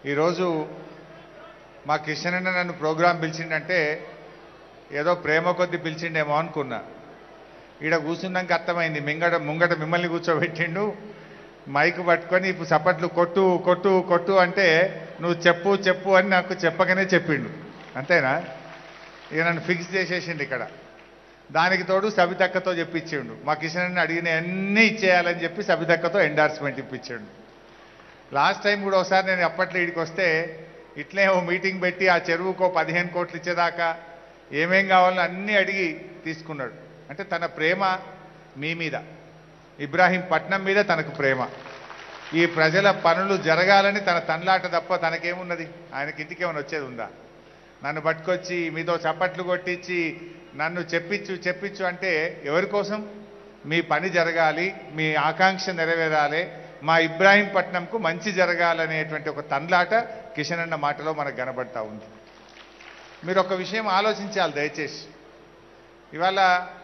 ఈరోజు మా కిషన్ అన్న నన్ను ప్రోగ్రాం పిలిచిండంటే ఏదో ప్రేమ కొద్ది పిలిచిండేమో అనుకున్నా ఈడ కూర్చున్నాక అర్థమైంది మింగట ముంగట మిమ్మల్ని కూర్చోబెట్టిండు మైక్ పట్టుకొని ఇప్పుడు చప్పట్లు కొట్టు కొట్టు కొట్టు అంటే నువ్వు చెప్పు చెప్పు అని నాకు చెప్పగానే చెప్పిండు అంతేనా ఇక నన్ను ఫిక్స్ చేసేసిండు ఇక్కడ దానికి తోడు సబితక్కతో చెప్పించిండు మా కిషన్ అన్న అడిగిన అన్నీ ఇచ్చేయాలని చెప్పి సబితక్కతో ఎండార్స్మెంట్ ఇప్పించిండు లాస్ట్ టైం కూడా ఒకసారి నేను అప్పట్లో ఇడికి వస్తే ఇట్లే ఓ మీటింగ్ పెట్టి ఆ చెరువుకో పదిహేను కోట్లు ఇచ్చేదాకా ఏమేం కావాలో అన్నీ అడిగి తీసుకున్నాడు అంటే తన ప్రేమ మీ మీద ఇబ్రాహీం పట్నం మీద తనకు ప్రేమ ఈ ప్రజల పనులు జరగాలని తన తన్లాట తప్ప తనకేమున్నది ఆయనకి ఇంటికేమైనా వచ్చేది ఉందా నన్ను పట్టుకొచ్చి మీతో చప్పట్లు కొట్టించి నన్ను చెప్పించు చెప్పించు అంటే ఎవరి కోసం మీ పని జరగాలి మీ ఆకాంక్ష నెరవేరాలి మా ఇబ్రాహీంపట్నంకు మంచి జరగాలనేటువంటి ఒక తన్లాట కిషన్ అన్న మాటలో మనకు కనబడతా ఉంది మీరు ఒక విషయం ఆలోచించాలి దయచేసి ఇవాళ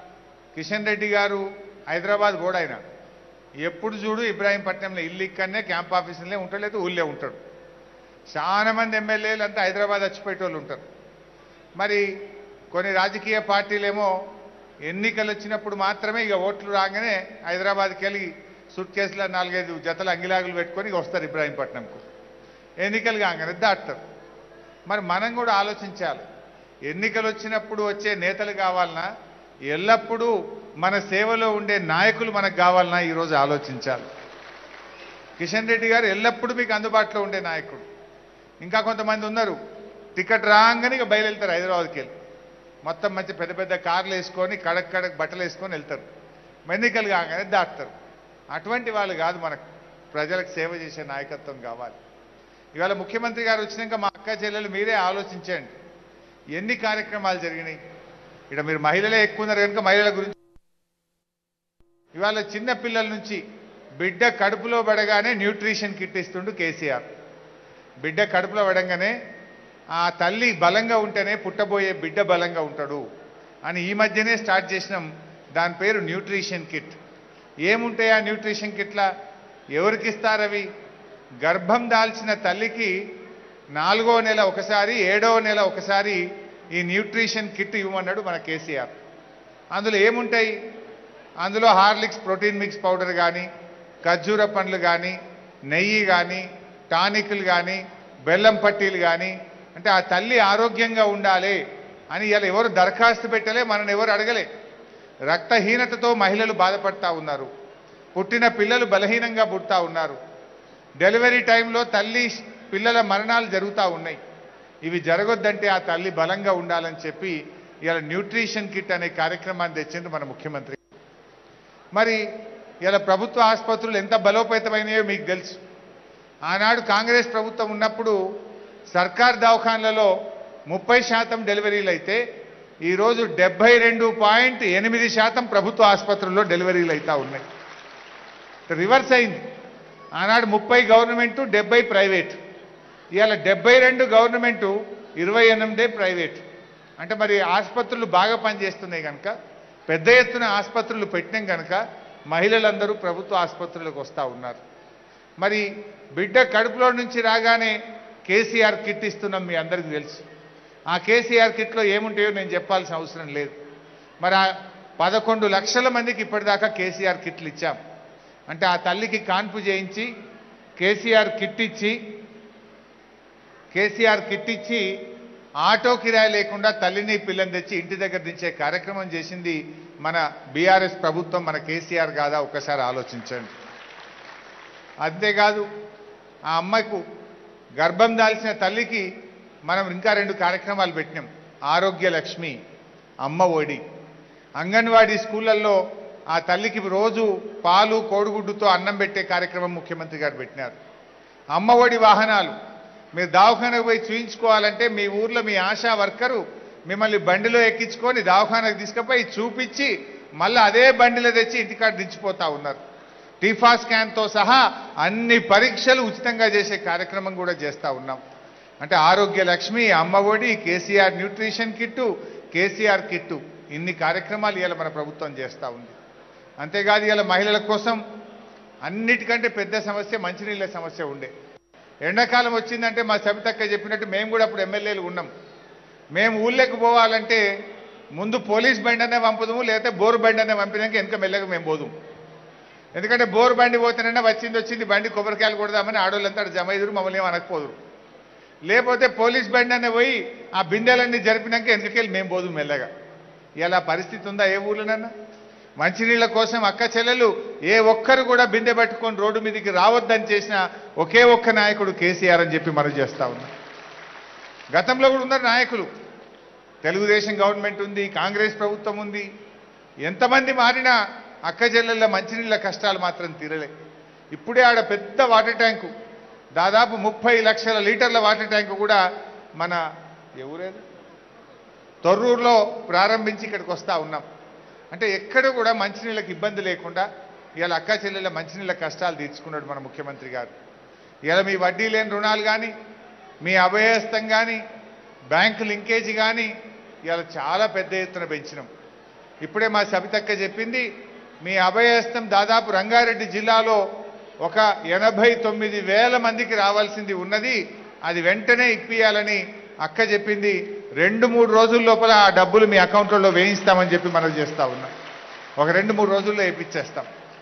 కిషన్ రెడ్డి గారు హైదరాబాద్ కూడా ఆయన ఎప్పుడు చూడు ఇబ్రాహీంపట్నంలో ఇల్లు ఇక్కడనే క్యాంప్ ఆఫీసులే ఉంటాడు లేదా ఊళ్ళే ఉంటాడు చాలా మంది ఎమ్మెల్యేలు అంతా హైదరాబాద్ వచ్చిపోయేటోళ్ళు ఉంటారు మరి కొన్ని రాజకీయ పార్టీలేమో ఎన్నికలు వచ్చినప్పుడు మాత్రమే ఇక ఓట్లు రాగానే హైదరాబాద్కి వెళ్ళి సూట్ కేసులో నాలుగైదు జతల అంగిలాగులు పెట్టుకొని ఇక వస్తారు ఇబ్రాహీంపట్నంకు ఎన్నికలు కాగానే దాటుతారు మరి మనం కూడా ఆలోచించాలి ఎన్నికలు వచ్చినప్పుడు వచ్చే నేతలు కావాలన్నా ఎల్లప్పుడూ మన సేవలో ఉండే నాయకులు మనకు కావాలన్నా ఈరోజు ఆలోచించాలి కిషన్ రెడ్డి గారు ఎల్లప్పుడూ మీకు అందుబాటులో ఉండే నాయకుడు ఇంకా కొంతమంది ఉన్నారు టికెట్ రాగానే ఇక బయలుదేరుతారు హైదరాబాద్కి వెళ్ళి మొత్తం మంచి పెద్ద పెద్ద కార్లు వేసుకొని కడక్ కడక్ బట్టలు వేసుకొని వెళ్తారు ఎన్నికలు కాగానే దాటుతారు అటువంటి వాళ్ళు కాదు మనకు ప్రజలకు సేవ చేసే నాయకత్వం కావాలి ఇవాళ ముఖ్యమంత్రి గారు వచ్చినాక మా అక్క చెల్లెలు మీరే ఆలోచించండి ఎన్ని కార్యక్రమాలు జరిగినాయి ఇక్కడ మీరు మహిళలే ఎక్కువ ఉన్నారు కనుక మహిళల గురించి ఇవాళ చిన్న పిల్లల నుంచి బిడ్డ కడుపులో పడగానే న్యూట్రిషన్ కిట్ ఇస్తుండు కేసీఆర్ బిడ్డ కడుపులో పడంగానే ఆ తల్లి బలంగా ఉంటేనే పుట్టబోయే బిడ్డ బలంగా ఉంటాడు అని ఈ మధ్యనే స్టార్ట్ చేసినాం దాని పేరు న్యూట్రిషన్ కిట్ ఏముంటాయి ఆ న్యూట్రిషన్ కిట్ల ఎవరికి ఇస్తారు అవి గర్భం దాల్చిన తల్లికి నాలుగో నెల ఒకసారి ఏడవ నెల ఒకసారి ఈ న్యూట్రిషన్ కిట్ ఇవ్వమన్నాడు మన కేసీఆర్ అందులో ఏముంటాయి అందులో హార్లిక్స్ ప్రోటీన్ మిక్స్ పౌడర్ కానీ ఖర్జూర పండ్లు కానీ నెయ్యి కానీ టానిక్లు కానీ బెల్లం పట్టీలు కానీ అంటే ఆ తల్లి ఆరోగ్యంగా ఉండాలి అని ఇలా ఎవరు దరఖాస్తు పెట్టలే మనని ఎవరు అడగలే రక్తహీనతతో మహిళలు బాధపడతా ఉన్నారు పుట్టిన పిల్లలు బలహీనంగా పుడతా ఉన్నారు డెలివరీ టైంలో తల్లి పిల్లల మరణాలు జరుగుతూ ఉన్నాయి ఇవి జరగొద్దంటే ఆ తల్లి బలంగా ఉండాలని చెప్పి ఇలా న్యూట్రిషన్ కిట్ అనే కార్యక్రమాన్ని తెచ్చిండ్రు మన ముఖ్యమంత్రి మరి ఇలా ప్రభుత్వ ఆసుపత్రులు ఎంత బలోపేతమైనాయో మీకు తెలుసు ఆనాడు కాంగ్రెస్ ప్రభుత్వం ఉన్నప్పుడు సర్కార్ దవాఖాన్లలో ముప్పై శాతం డెలివరీలు అయితే ఈరోజు డెబ్బై రెండు పాయింట్ ఎనిమిది శాతం ప్రభుత్వ ఆసుపత్రుల్లో డెలివరీలు అవుతా ఉన్నాయి రివర్స్ అయింది ఆనాడు ముప్పై గవర్నమెంటు డెబ్బై ప్రైవేట్ ఇవాళ డెబ్బై రెండు గవర్నమెంటు ఇరవై ఎనిమిదే ప్రైవేట్ అంటే మరి ఆసుపత్రులు బాగా పనిచేస్తున్నాయి కనుక పెద్ద ఎత్తున ఆసుపత్రులు పెట్టినాం కనుక మహిళలందరూ ప్రభుత్వ ఆసుపత్రులకు వస్తూ ఉన్నారు మరి బిడ్డ కడుపులో నుంచి రాగానే కేసీఆర్ కిట్ ఇస్తున్నాం మీ అందరికీ తెలుసు ఆ కేసీఆర్ కిట్లో ఏముంటాయో నేను చెప్పాల్సిన అవసరం లేదు మరి ఆ పదకొండు లక్షల మందికి ఇప్పటిదాకా కేసీఆర్ కిట్లు ఇచ్చాం అంటే ఆ తల్లికి కాన్పు చేయించి కేసీఆర్ కిట్ ఇచ్చి కేసీఆర్ కిట్ ఇచ్చి ఆటో కిరాయి లేకుండా తల్లిని పిల్లని తెచ్చి ఇంటి దగ్గర దించే కార్యక్రమం చేసింది మన బీఆర్ఎస్ ప్రభుత్వం మన కేసీఆర్ కాదా ఒక్కసారి ఆలోచించండి అంతేకాదు ఆ అమ్మకు గర్భం దాల్చిన తల్లికి మనం ఇంకా రెండు కార్యక్రమాలు పెట్టినాం ఆరోగ్య లక్ష్మి అమ్మ ఒడి అంగన్వాడీ స్కూళ్ళల్లో ఆ తల్లికి రోజు పాలు కోడిగుడ్డుతో అన్నం పెట్టే కార్యక్రమం ముఖ్యమంత్రి గారు పెట్టినారు అమ్మ ఒడి వాహనాలు మీరు దవాఖానకు పోయి చూయించుకోవాలంటే మీ ఊర్లో మీ ఆశా వర్కరు మిమ్మల్ని బండిలో ఎక్కించుకొని దవాఖానకు తీసుకుపోయి చూపించి మళ్ళీ అదే బండిలో తెచ్చి ఇంటికాడ దించిపోతా ఉన్నారు టీఫా స్కాన్తో సహా అన్ని పరీక్షలు ఉచితంగా చేసే కార్యక్రమం కూడా చేస్తూ ఉన్నాం అంటే Arogya Lakshmi Amma Vodi KCR nutrition kit KCR kit ఇన్ని కార్యక్రమాలు ఇవాళ మన ప్రభుత్వం చేస్తూ ఉంది అంతేకాదు ఇవాళ మహిళల కోసం అన్నిటికంటే పెద్ద సమస్య మంచినీళ్ళ సమస్య ఉండే ఎండాకాలం వచ్చిందంటే మా సబితక్క చెప్పినట్టు మేము కూడా అప్పుడు ఎమ్మెల్యేలు ఉన్నాం మేము ఊళ్ళోకి పోవాలంటే ముందు పోలీస్ బండి అనే పంపుదాము లేకపోతే బోరు బండి అనే పంపినాక వెనక మెల్లగా మేము పోదుము ఎందుకంటే బోరు బండి పోతేనన్నా వచ్చింది వచ్చింది బండి కొబ్బరికాయలు కొడదామని ఆడోళ్ళంతా అక్కడ జమ ఎదురు మమ్మల్ని ఏం అనకపోదురు లేకపోతే పోలీస్ బండి అనే పోయి ఆ బిందెలన్నీ జరిపినాక వెనకకెళ్ళి మేము పోదు మెల్లగా ఇలా పరిస్థితి ఉందా ఏ ఊర్లోనన్నా మంచినీళ్ళ కోసం అక్క చెల్లెలు ఏ ఒక్కరు కూడా బిందె పట్టుకొని రోడ్డు మీదకి రావద్దని చేసిన ఒకే ఒక్క నాయకుడు కేసీఆర్ అని చెప్పి మనం చేస్తా ఉన్నాం గతంలో కూడా ఉన్నారు నాయకులు తెలుగుదేశం గవర్నమెంట్ ఉంది కాంగ్రెస్ ప్రభుత్వం ఉంది ఎంతమంది మారినా అక్క చెల్లెళ్ళ మంచినీళ్ళ కష్టాలు మాత్రం తీరలే ఇప్పుడే ఆడ పెద్ద వాటర్ ట్యాంకు దాదాపు ముప్పై లక్షల లీటర్ల వాటర్ ట్యాంకు కూడా మన ఎవరేది తొర్రూరులో ప్రారంభించి ఇక్కడికి వస్తా ఉన్నాం అంటే ఎక్కడ కూడా మంచినీళ్ళకి ఇబ్బంది లేకుండా ఇవాళ అక్క చెల్లెళ్ళ మంచినీళ్ళ కష్టాలు తీర్చుకున్నాడు మన ముఖ్యమంత్రి గారు ఇవాళ మీ వడ్డీ లేని రుణాలు కానీ మీ అభయస్థం కానీ బ్యాంకు లింకేజీ కానీ ఇవాళ చాలా పెద్ద ఎత్తున పెంచినాం ఇప్పుడే మా సబితక్క చెప్పింది మీ అభయస్థం దాదాపు రంగారెడ్డి జిల్లాలో ఒక ఎనభై తొమ్మిది వేల మందికి రావాల్సింది ఉన్నది అది వెంటనే ఇప్పియాలని అక్క చెప్పింది రెండు మూడు రోజుల లోపల ఆ డబ్బులు మీ అకౌంట్లలో వేయిస్తామని చెప్పి మనం చేస్తా ఉన్నాం ఒక రెండు మూడు రోజుల్లో వేయించేస్తాం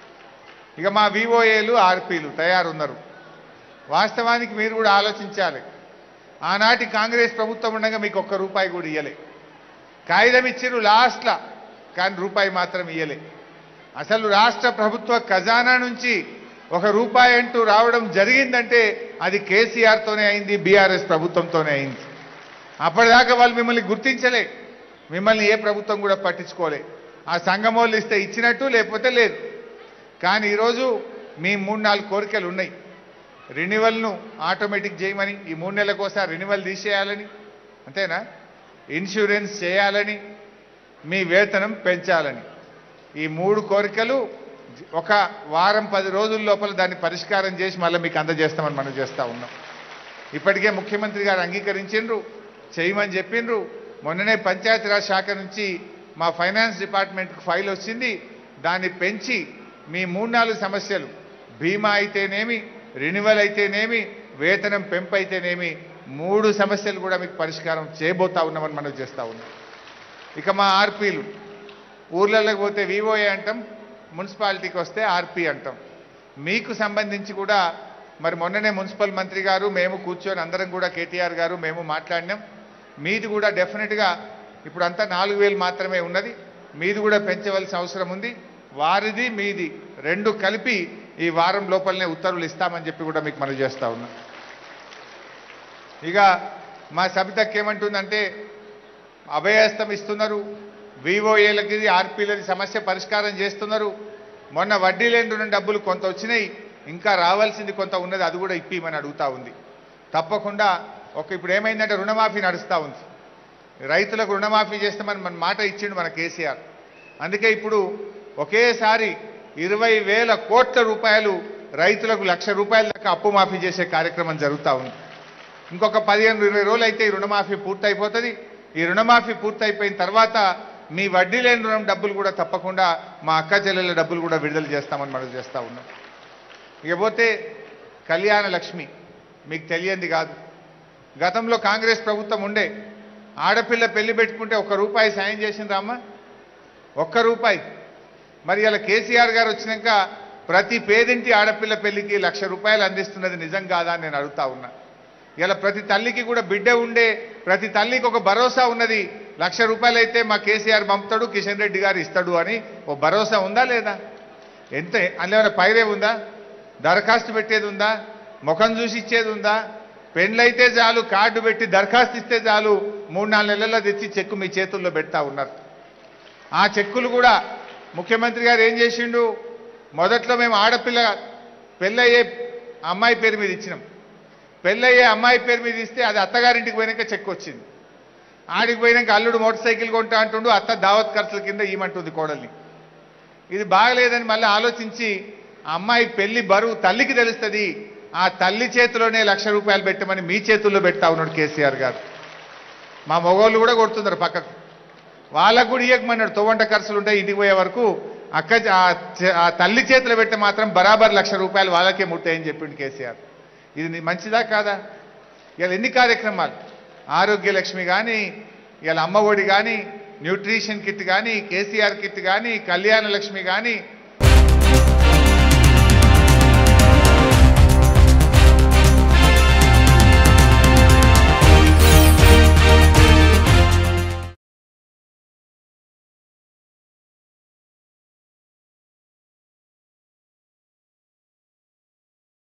ఇక మా వివోఏలు ఆర్పీలు తయారున్నారు వాస్తవానికి మీరు కూడా ఆలోచించాలి ఆనాటి కాంగ్రెస్ ప్రభుత్వం ఉండగా మీకు ఒక్క రూపాయి కూడా ఇయ్యలే కాగితం ఇచ్చిరు లాస్ట్లా కానీ రూపాయి మాత్రం ఇయ్యలే అసలు రాష్ట్ర ప్రభుత్వ ఖజానా నుంచి ఒక రూపాయి అంటూ రావడం జరిగిందంటే అది కేసీఆర్తోనే అయింది బీఆర్ఎస్ ప్రభుత్వంతోనే అయింది అప్పటిదాకా వాళ్ళు మిమ్మల్ని గుర్తించలే మిమ్మల్ని ఏ ప్రభుత్వం కూడా పట్టించుకోలే ఆ సంఘం వాళ్ళు ఇస్తే ఇచ్చినట్టు లేకపోతే లేదు కానీ ఈరోజు మీ మూడు నాలుగు కోరికలు ఉన్నాయి రెన్యువల్ను ఆటోమేటిక్ చేయమని ఈ మూడు నెలలకు ఒకసారి రెన్యువల్ తీసేయాలని అంతేనా ఇన్సూరెన్స్ చేయాలని మీ వేతనం పెంచాలని ఈ మూడు కోరికలు ఒక వారం పది రోజుల లోపల దాన్ని పరిష్కారం చేసి మళ్ళీ మీకు అందజేస్తామని మనం చేస్తా ఉన్నాం ఇప్పటికే ముఖ్యమంత్రి గారు అంగీకరించిండ్రు చేయమని చెప్పిండ్రు మొన్ననే పంచాయతీరాజ్ శాఖ నుంచి మా ఫైనాన్స్ డిపార్ట్మెంట్కి ఫైల్ వచ్చింది దాన్ని పెంచి మీ మూడు నాలుగు సమస్యలు బీమా అయితేనేమి రెన్యువల్ అయితేనేమి వేతనం పెంపు అయితేనేమి మూడు సమస్యలు కూడా మీకు పరిష్కారం చేయబోతా ఉన్నామని మనం చేస్తా ఉన్నాం ఇక మా ఆర్పీలు ఊర్లలోకి పోతే వివోఏ అంటాం మున్సిపాలిటీకి వస్తే ఆర్పీ అంటాం మీకు సంబంధించి కూడా మరి మొన్ననే మున్సిపల్ మంత్రి గారు మేము కూర్చొని అందరం కూడా కేటీఆర్ గారు మేము మాట్లాడినాం మీది కూడా డెఫినెట్గా ఇప్పుడు అంతా నాలుగు వేలు మాత్రమే ఉన్నది మీది కూడా పెంచవలసిన అవసరం ఉంది వారిది మీది రెండు కలిపి ఈ వారం లోపలనే ఉత్తర్వులు ఇస్తామని చెప్పి కూడా మీకు మనం చేస్తా ఉన్నాం ఇక మా సబితకి ఏమంటుందంటే అభయహస్తం ఇస్తున్నారు వివోఏలకి ఆర్పీలకి సమస్య పరిష్కారం చేస్తున్నారు మొన్న వడ్డీ లేని రుణ డబ్బులు కొంత వచ్చినాయి ఇంకా రావాల్సింది కొంత ఉన్నది అది కూడా ఇప్పిమని అడుగుతా ఉంది తప్పకుండా ఒక ఇప్పుడు ఏమైందంటే రుణమాఫీ నడుస్తూ ఉంది రైతులకు రుణమాఫీ చేస్తామని మన మాట ఇచ్చిండు మన కేసీఆర్ అందుకే ఇప్పుడు ఒకేసారి ఇరవై వేల కోట్ల రూపాయలు రైతులకు లక్ష రూపాయల దాకా అప్పు మాఫీ చేసే కార్యక్రమం జరుగుతూ ఉంది ఇంకొక పదిహేను ఇరవై రోజులు అయితే ఈ రుణమాఫీ పూర్తయిపోతుంది ఈ రుణమాఫీ పూర్తయిపోయిన తర్వాత మీ వడ్డీ లేని రుణం డబ్బులు కూడా తప్పకుండా మా అక్క చెల్లెల డబ్బులు కూడా విడుదల చేస్తామని మనం చేస్తా ఉన్నాం ఇకపోతే కళ్యాణ లక్ష్మి మీకు తెలియంది కాదు గతంలో కాంగ్రెస్ ప్రభుత్వం ఉండే ఆడపిల్ల పెళ్లి పెట్టుకుంటే ఒక్క రూపాయి సాయం చేసిండ్రామ్మా ఒక్క రూపాయి మరి ఇలా కేసీఆర్ గారు వచ్చినాక ప్రతి పేదింటి ఆడపిల్ల పెళ్లికి లక్ష రూపాయలు అందిస్తున్నది నిజం కాదా అని నేను అడుగుతా ఉన్నా ఇలా ప్రతి తల్లికి కూడా బిడ్డ ఉండే ప్రతి తల్లికి ఒక భరోసా ఉన్నది లక్ష రూపాయలు అయితే మా కేసీఆర్ పంపుతాడు కిషన్ రెడ్డి గారు ఇస్తాడు అని ఓ భరోసా ఉందా లేదా ఎంత అందులో పైరే ఉందా దరఖాస్తు పెట్టేది ఉందా ముఖం చూసి ఇచ్చేది ఉందా పెళ్ళైతే చాలు కార్డు పెట్టి దరఖాస్తు ఇస్తే చాలు మూడు నాలుగు నెలల్లో తెచ్చి చెక్కు మీ చేతుల్లో పెడతా ఉన్నారు ఆ చెక్కులు కూడా ముఖ్యమంత్రి గారు ఏం చేసిండు మొదట్లో మేము ఆడపిల్ల పెళ్ళయ్యే అమ్మాయి పేరు మీద ఇచ్చినాం పెళ్ళయ్యే అమ్మాయి పేరు మీద ఇస్తే అది అత్తగారింటికి పోయినాక చెక్ వచ్చింది ఆడికి పోయినాక అల్లుడు మోటార్ సైకిల్ కొంటా అంటుండు అత్త దావత్ ఖర్చుల కింద ఇవ్వమంటుంది కోడల్ని ఇది బాగలేదని మళ్ళీ ఆలోచించి ఆ అమ్మాయి పెళ్లి బరువు తల్లికి తెలుస్తుంది ఆ తల్లి చేతిలోనే లక్ష రూపాయలు పెట్టమని మీ చేతుల్లో పెడతా ఉన్నాడు కేసీఆర్ గారు మా మగవాళ్ళు కూడా కొడుతున్నారు పక్కకు వాళ్ళకు కూడా ఇవ్వకమన్నాడు తొవ్వంట ఖర్చులు ఉంటాయి ఇంటికి పోయే వరకు అక్క ఆ చే- ఆ తల్లి చేతిలో పెట్టి మాత్రం బరాబర్ లక్ష రూపాయలు వాళ్ళకే ముట్టాయని చెప్పిండు కేసీఆర్ ఇది ని- మంచిదా కాదా ఇలా ఎన్ని కార్యక్రమాలు ఆరోగ్య లక్ష్మి కానీ ఇలా అమ్మఒడి కానీ న్యూట్రిషన్ కిట్ కానీ కేసీఆర్ కిట్ కానీ కళ్యాణ లక్ష్మి కానీ